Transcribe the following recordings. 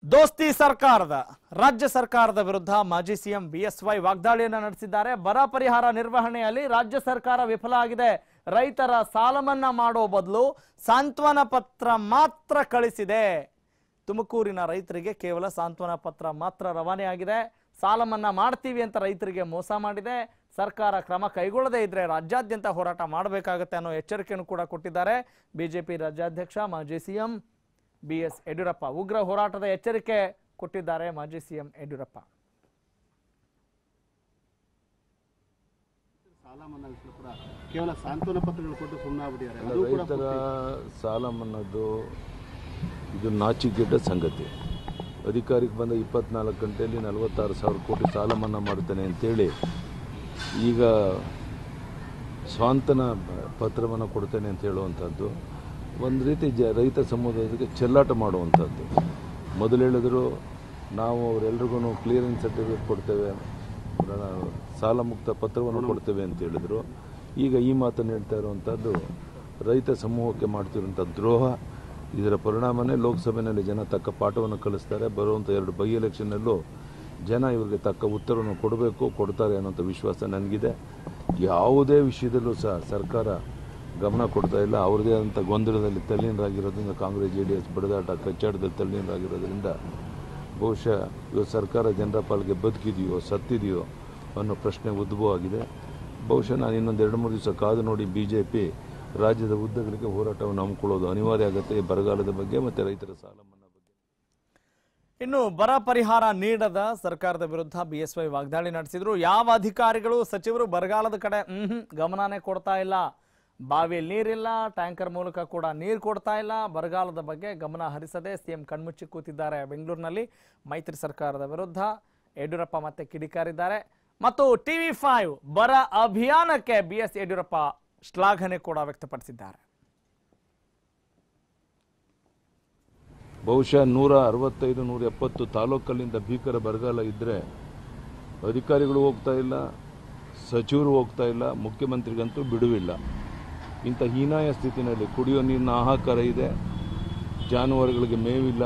ದೋಸ್ತಿ ಸರ್ಕಾರದ ರಾಜ್ಯ ಸರ್ಕಾರದ ವಿರುದ್ಧ ಮಾಜಿ ಸಿಎಂ ಬಿಎಸ್ವೈ ವಾಗ್ದಾಳಿಯನ್ನ ನಡೆಸಿದ್ದಾರೆ ಬರ ಪರಿಹಾರ ನಿರ್ವಹಣೆಯಲ್ಲಿ ರಾಜ್ಯ ಸರ್ಕಾರ ವಿಫಲ ಆಗಿದೆ ರೈತರ ಸಾಲ ಮನ್ನಾ ಮಾಡೋ ಬದಲು ಸಾಂತ್ವನ ಪತ್ರ ಮಾತ್ರ ಕಳಿಸಿದೆ ತುಮಕೂರಿನ ರೈತರಿಗೆ ಕೇವಲ ಸಾಂತ್ವನ ಪತ್ರ ಮಾತ್ರ ರವಾನೆ ಆಗಿದೆ ಸಾಲ ಮನ್ನಾ ಮಾಡ್ತೀವಿ ಅಂತ ರೈತರಿಗೆ ಮೋಸ ಮಾಡಿದೆ ಸರ್ಕಾರ ಕ್ರಮ ಕೈಗೊಳ್ಳದೇ ಇದ್ರೆ ರಾಜ್ಯಾದ್ಯಂತ ಹೋರಾಟ ಮಾಡಬೇಕಾಗುತ್ತೆ ಅನ್ನೋ ಎಚ್ಚರಿಕೆಯನ್ನು ಕೂಡ ಕೊಟ್ಟಿದ್ದಾರೆ ಬಿಜೆಪಿ ರಾಜ್ಯಾಧ್ಯಕ್ಷ ಮಾಜಿ ಸಿಎಂ ಬಿ ಎಸ್ ಯಡಿಯೂರಪ್ಪ ಉಗ್ರ ಹೋರಾಟದ ಎಚ್ಚರಿಕೆ ಕೊಟ್ಟಿದ್ದಾರೆ ಮಾಜಿ ಸಿಎಂ ಯಡಿಯೂರಪ್ಪ ಸಾಲ ಮನ್ನಾ ವಿಷಯ ಕೂಡ ಕೇವಲ ಸಾಂತ್ವನ ಪತ್ರಗಳು ಕೊಟ್ಟು ಸುಮ್ಮನಾಗ್ಬಿಟ್ಟಿದ್ದಾರೆ ಅಲ್ಲ, ಅದು ಕೂಡ ರೈತರ ಸಾಲ ಮನ್ನದು ಇದು ನಾಚಿಕೆಟ್ಟ ಸಂಗತಿ ಅಧಿಕಾರಕ್ಕೆ ಬಂದ ಇಪ್ಪತ್ನಾಲ್ಕು ಗಂಟೆಯಲ್ಲಿ ನಲವತ್ತಾರು ಸಾವಿರ ಕೋಟಿ ಸಾಲ ಮನ್ನಾ ಮಾಡ್ತೇನೆ ಅಂತೇಳಿ ಈಗ ಸ್ವಾಂತನ ಪತ್ರವನ್ನು ಕೊಡ್ತೇನೆ ಅಂತ ಹೇಳುವಂಥದ್ದು ಒಂದು ರೀತಿ ಜ ರೈತ ಸಮುದಾಯಕ್ಕೆ ಚೆಲ್ಲಾಟ ಮಾಡುವಂಥದ್ದು ಮೊದಲು ಹೇಳಿದ್ರು ನಾವು ಅವರೆಲ್ರಿಗೂ ಕ್ಲಿಯರೆನ್ಸ್ ಸರ್ಟಿಫಿಕೇಟ್ ಕೊಡ್ತೇವೆ ಅವರ ಸಾಲ ಮುಕ್ತ ಪತ್ರವನ್ನು ಕೊಡ್ತೇವೆ ಅಂತ ಹೇಳಿದ್ರು ಈಗ ಈ ಮಾತನ್ನು ಹೇಳ್ತಾ ಇರುವಂಥದ್ದು ರೈತ ಸಮೂಹಕ್ಕೆ ಮಾಡ್ತಿರುವಂಥ ದ್ರೋಹ ಇದರ ಪರಿಣಾಮನೇ ಲೋಕಸಭೆಯಲ್ಲಿ ಜನ ತಕ್ಕ ಪಾಠವನ್ನು ಕಲಿಸ್ತಾರೆ ಬರುವಂಥ ಎರಡು ಬೈ ಎಲೆಕ್ಷನ್ನಲ್ಲೂ ಜನ ಇವರಿಗೆ ತಕ್ಕ ಉತ್ತರವನ್ನು ಕೊಡಬೇಕು ಕೊಡ್ತಾರೆ ಅನ್ನೋಂಥ ವಿಶ್ವಾಸ ನನಗಿದೆ ಯಾವುದೇ ವಿಷಯದಲ್ಲೂ ಸಹ ಸರ್ಕಾರ ಗಮನ ಕೊಡ್ತಾ ಇಲ್ಲ ಅವ್ರದ್ದೇ ಆದಂಥ ಗೊಂದಲದಲ್ಲಿ ತಲ್ಲೀನರಾಗಿರೋದ್ರಿಂದ ಕಾಂಗ್ರೆಸ್ ಜೆ ಡಿ ಎಸ್ ಬಡಿದಾಟ ಕಚ್ಚಾಟದಲ್ಲಿ ತಲ್ಲೀನರಾಗಿರೋದ್ರಿಂದ ಬಹುಶಃ ಇವತ್ತು ಸರ್ಕಾರ ಜನರ ಪಾಲಿಗೆ ಬದುಕಿದೆಯೋ ಸತ್ತಿದೆಯೋ ಅನ್ನೋ ಪ್ರಶ್ನೆ ಉದ್ಭವ ಆಗಿದೆ ಬಹುಶಃ ನಾನು ಇನ್ನೊಂದು ಎರಡು ಮೂರು ದಿವಸ ಕಾದು ನೋಡಿ ಬಿ ಜೆ ಪಿ ರಾಜ್ಯದ ಉದ್ದಗಳಿಗೆ ಹೋರಾಟವನ್ನು ಹಮ್ಮಿಕೊಳ್ಳೋದು ಅನಿವಾರ್ಯ ಆಗುತ್ತೆ ಈ ಬರಗಾಲದ ಬಗ್ಗೆ ಮತ್ತು ರೈತರ ಸಾಲ ಮನ್ನಾ ಬಗ್ಗೆ ಇನ್ನು ಬರ ಪರಿಹಾರ ನೀಡದ ಸರ್ಕಾರದ ವಿರುದ್ಧ ಬಿಎಸ್ವೈ ವಾಗ್ದಾಳಿ ನಡೆಸಿದ್ರು ಯಾವ ಅಧಿಕಾರಿಗಳು ಸಚಿವರು ಬರಗಾಲದ ಕಡೆ ಹ್ಮ್ ಗಮನನೇ ಕೊಡ್ತಾ ಇಲ್ಲ ಬಾವಿಯಲ್ಲಿ ನೀರಿಲ್ಲ ಟ್ಯಾಂಕರ್ ಮೂಲಕ ಕೂಡ ನೀರು ಕೊಡ್ತಾ ಇಲ್ಲ ಬರಗಾಲದ ಬಗ್ಗೆ ಗಮನ ಹರಿಸದೆ ಸಿಎಂ ಕಣ್ಮುಚ್ಚಿ ಕೂತಿದ್ದಾರೆ ಬೆಂಗಳೂರಿನಲ್ಲಿ ಮೈತ್ರಿ ಸರ್ಕಾರದ ವಿರುದ್ಧ ಯಡಿಯೂರಪ್ಪ ಮತ್ತೆ ಕಿಡಿಕಾರಿದ್ದಾರೆ ಮತ್ತು ಟಿವಿ ಫೈವ್ ಬರ ಅಭಿಯಾನಕ್ಕೆ ಬಿ ಎಸ್ ಯಡಿಯೂರಪ್ಪ ಶ್ಲಾಘನೆ ಕೂಡ ವ್ಯಕ್ತಪಡಿಸಿದ್ದಾರೆ ಬಹುಶಃ ನೂರ ಅರವತ್ತೈದು ನೂರ ಎಪ್ಪತ್ತು ತಾಲೂಕಲ್ಲಿಂದ ಭೀಕರ ಬರಗಾಲ ಇದ್ದರೆ ಅಧಿಕಾರಿಗಳು ಹೋಗ್ತಾ ಇಲ್ಲ ಸಚಿವರು ಹೋಗ್ತಾ ಇಲ್ಲ ಮುಖ್ಯಮಂತ್ರಿಗಂತೂ ಬಿಡುವಿಲ್ಲ ಇಂಥ ಹೀನಾಯ ಸ್ಥಿತಿನಲ್ಲಿ ಕುಡಿಯೋ ನೀರಿನ ಹಾಹಾಕಾರ ಇದೆ ಜಾನುವಾರುಗಳಿಗೆ ಮೇವಿಲ್ಲ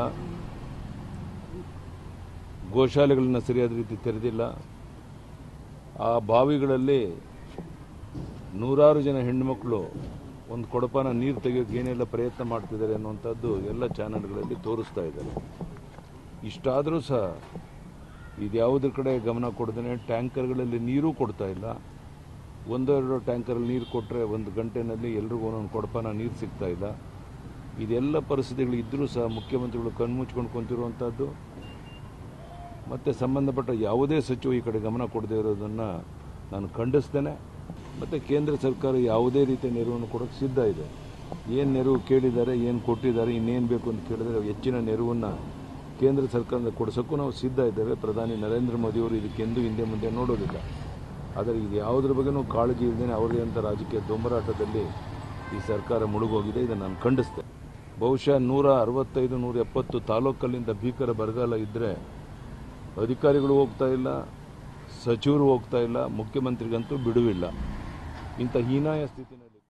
ಗೋಶಾಲೆಗಳನ್ನ ಸರಿಯಾದ ರೀತಿ ತೆರೆದಿಲ್ಲ ಆ ಬಾವಿಗಳಲ್ಲಿ ನೂರಾರು ಜನ ಹೆಣ್ಣುಮಕ್ಕಳು ಒಂದು ಕೊಡಪಾನ ನೀರು ತೆಗೆಯೋಕೆ ಏನೆಲ್ಲ ಪ್ರಯತ್ನ ಮಾಡ್ತಿದ್ದಾರೆ ಅನ್ನುವಂಥದ್ದು ಎಲ್ಲ ಚಾನಲ್ಗಳಲ್ಲಿ ತೋರಿಸ್ತಾ ಇದ್ದಾರೆ ಇಷ್ಟಾದರೂ ಸಹ ಇದ್ಯಾವುದ್ರ ಕಡೆ ಗಮನ ಕೊಡದೇ ಟ್ಯಾಂಕರ್ಗಳಲ್ಲಿ ನೀರೂ ಕೊಡ್ತಾ ಇಲ್ಲ ಒಂದೆರಡು ಟ್ಯಾಂಕರಲ್ಲಿ ನೀರು ಕೊಟ್ಟರೆ ಒಂದು ಗಂಟೆನಲ್ಲಿ ಎಲ್ರಿಗೂ ಒಂದೊಂದು ಕೊಡಪಾನ ನೀರು ಸಿಗ್ತಾ ಇಲ್ಲ ಇದೆಲ್ಲ ಪರಿಸ್ಥಿತಿಗಳು ಇದ್ದರೂ ಸಹ ಮುಖ್ಯಮಂತ್ರಿಗಳು ಕಣ್ಮುಚ್ಕೊಂಡು ಕುಂತಿರುವಂಥದ್ದು ಮತ್ತು ಸಂಬಂಧಪಟ್ಟ ಯಾವುದೇ ಸಚಿವ ಈ ಕಡೆ ಗಮನ ಕೊಡದೇ ಇರೋದನ್ನು ನಾನು ಖಂಡಿಸ್ತೇನೆ ಮತ್ತು ಕೇಂದ್ರ ಸರ್ಕಾರ ಯಾವುದೇ ರೀತಿಯ ನೆರವನ್ನು ಕೊಡೋಕ್ಕೆ ಸಿದ್ಧ ಇದೆ ಏನು ನೆರವು ಕೇಳಿದ್ದಾರೆ ಏನು ಕೊಟ್ಟಿದ್ದಾರೆ ಇನ್ನೇನು ಬೇಕು ಅಂತ ಕೇಳಿದರೆ ಹೆಚ್ಚಿನ ನೆರವನ್ನು ಕೇಂದ್ರ ಸರ್ಕಾರದಿಂದ ಕೊಡಿಸೋಕ್ಕೂ ನಾವು ಸಿದ್ಧ ಇದ್ದೇವೆ ಪ್ರಧಾನಿ ನರೇಂದ್ರ ಮೋದಿಯವರು ಇದಕ್ಕೆಂದೂ ಹಿಂದೆ ಮುಂದೆ ನೋಡೋದಿಲ್ಲ ಆದರೆ ಇದು ಯಾವುದ್ರ ಬಗ್ಗೆನೂ ಕಾಳಜಿ ಇಲ್ಲದೇ ಅವರದೇ ಅಂತ ರಾಜಕೀಯ ದೊಂಬರಾಟದಲ್ಲಿ ಈ ಸರ್ಕಾರ ಮುಳುಗೋಗಿದೆ ಇದನ್ನು ನಾನು ಖಂಡಿಸ್ತೇನೆ ಬಹುಶಃ ನೂರ ಅರವತ್ತೈದು ನೂರ ಎಪ್ಪತ್ತು ತಾಲೂಕಲ್ಲಿಂದ ಭೀಕರ ಬರಗಾಲ ಇದ್ದರೆ ಅಧಿಕಾರಿಗಳು ಹೋಗ್ತಾ ಇಲ್ಲ ಸಚಿವರು ಹೋಗ್ತಾ ಇಲ್ಲ ಮುಖ್ಯಮಂತ್ರಿಗಂತೂ ಬಿಡುವಿಲ್ಲ ಇಂಥ ಹೀನಾಯ ಸ್ಥಿತಿನಲ್ಲಿ